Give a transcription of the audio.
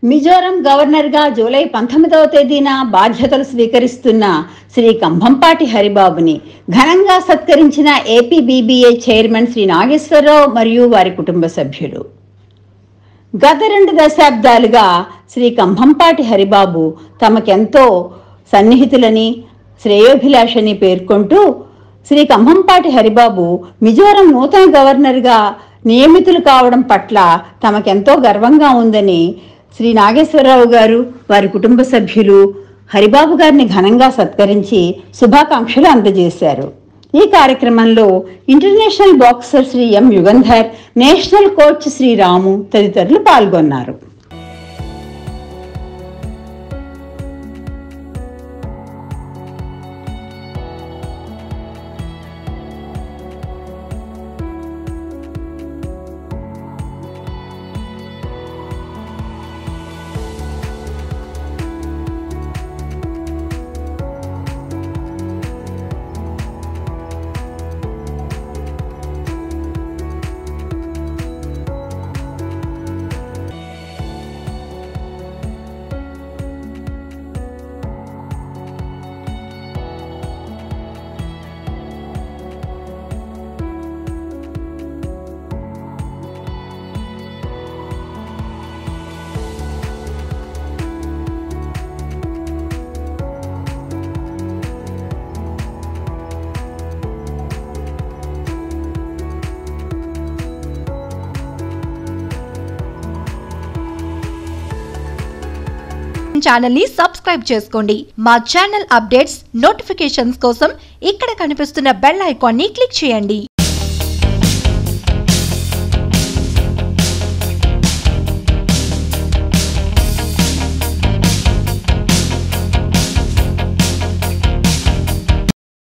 మిజోరం గవర్నర్గా జూలై పంతొమ్మిదవ తేదీన బాధ్యతలు స్వీకరిస్తున్న శ్రీ కంభంపాటి హరిబాబుని ఘనంగా సత్కరించిన ఏపీబీబీఏ చైర్మన్ శ్రీ నాగేశ్వరరావు మరియు వారి కుటుంబ సభ్యులు గత రెండు దశాబ్దాలుగా శ్రీ కంభంపాటి హరిబాబు తమకెంతో సన్నిహితులని శ్రేయోభిలాషని పేర్కొంటూ శ్రీ కంభంపాటి హరిబాబు మిజోరం నూతన గవర్నర్గా నియమితులు కావడం పట్ల తమకెంతో గర్వంగా ఉందని శ్రీ నాగేశ్వరరావు గారు వారి కుటుంబ సభ్యులు హరిబాబు గారిని ఘనంగా సత్కరించి శుభాకాంక్షలు అందజేశారు ఈ కార్యక్రమంలో international boxer Shri M Yugandhar national coach Shri Ramu తదితరులు పాల్గొన్నారు ఛానల్ ని సబ్స్క్రైబ్ చేసుకోండి మా ఛానల్ అప్డేట్స్ నోటిఫికేషన్స్ కోసం ఇక్కడ కనిపిస్తున్న బెల్ ఐకాన్ ని క్లిక్ చేయండి